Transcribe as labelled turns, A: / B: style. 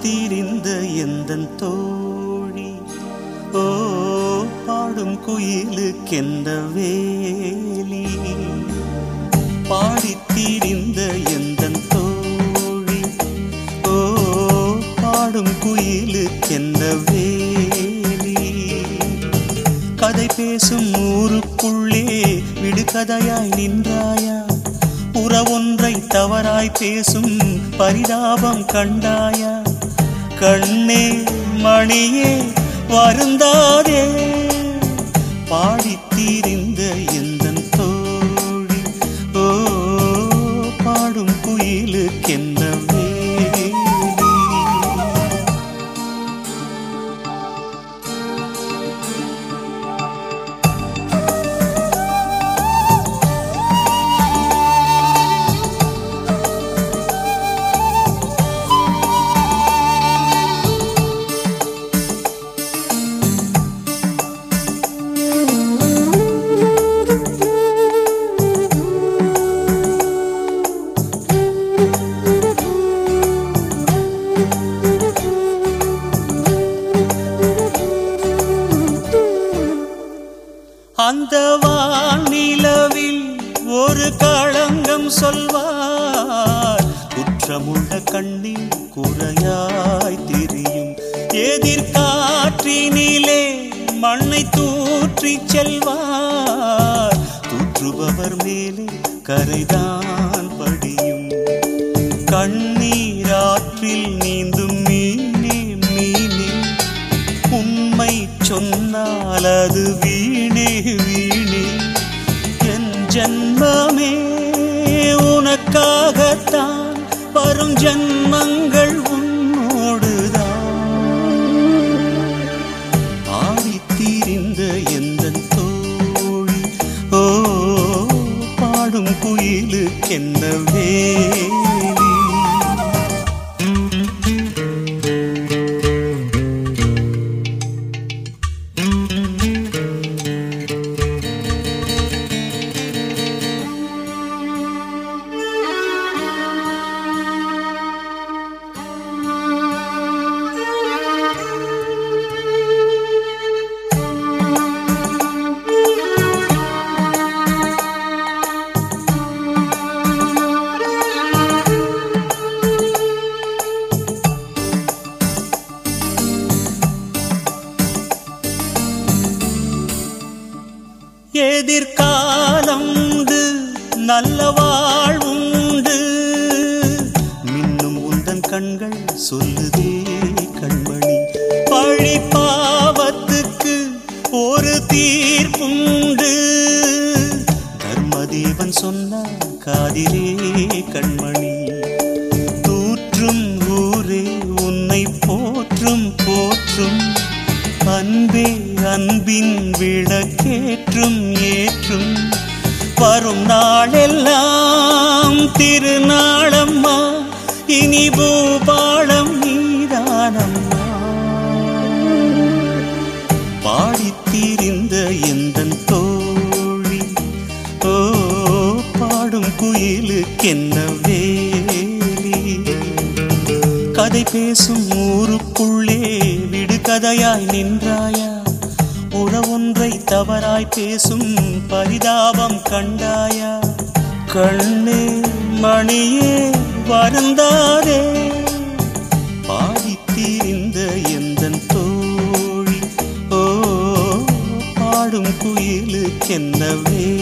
A: பாடித்தீரிந்த எந்தன் தோழி ஓ பாடும் குயிலுக்கெந்த வேலி பாடித்தீரிந்த எந்தன் தோழி ஓ பாடும் குயிலுக்கெந்த வேலி கதை பேசும் ஊருக்குள்ளே விடுகதையாய் நின்றாயா உறவொன்றை தவறாய் பேசும் பரிதாபம் கண்டாயா கண்ணே மணியே வருந்தாதே பாடித்தீரிந்த எந்தன் தோழி ஓ பாடும் குயிலுக்கென்ன வேலி அந்த வானிலவில் ஒரு களங்கம் சொல்வார் குற்றமுள்ள கண்ணில் குறையாய் தெரியும் எதிர்காற்றினிலே மண்ணை தூற்றி செல்வார் தூற்றுபவர் மேலே கரைதான் படியும் கண்ணீராற்றில் நீந்தும் மீனே மீனே உண்மை சொன்னால் அது வீணே வீணே என் ஜன்மமே உனக்காகத்தான் வரும் ஜன்மங்கள் உன்னோடுதான் ஆடித்தீரிந்த எந்த தோழி ஓ பாடும் குயிலுக்கென்ன வேலி எதிர்காலம் உண்டு நல்ல வாழ்வுண்டு மின்னும் உந்தன் கண்கள் சொல்லுதே கண்மணி பழி பாவத்துக்கு ஒரு தீர்ப்புண்டு தர்மதேவன் சொன்னான் காதிலே கண்மணி தூற்றும் ஊரே உன்னை போற்றும் போற்றும் அன்பே அன்பின் விளக்கேற்றும் ஏற்றும் வரும் நாளெல்லாம் திருநாளம்மா இனி பூபாளம் நீதானம்மா பாடித்தீரிந்த எந்தன் தோழி ஓ பாடும் குயிலுக்கென்ன வேலி கதை பேசும் ஊருக்குள்ளே விடுகதையாய் நின்றாயா உறவொன்றை தவறாய் பேசும் பரிதாபம் கண்டாயா கண்ணே மணியே வருந்தாதே பாடித்தீரிந்த எந்தன் தோழி ஓ பாடும் குயிலுக்கென்ன வே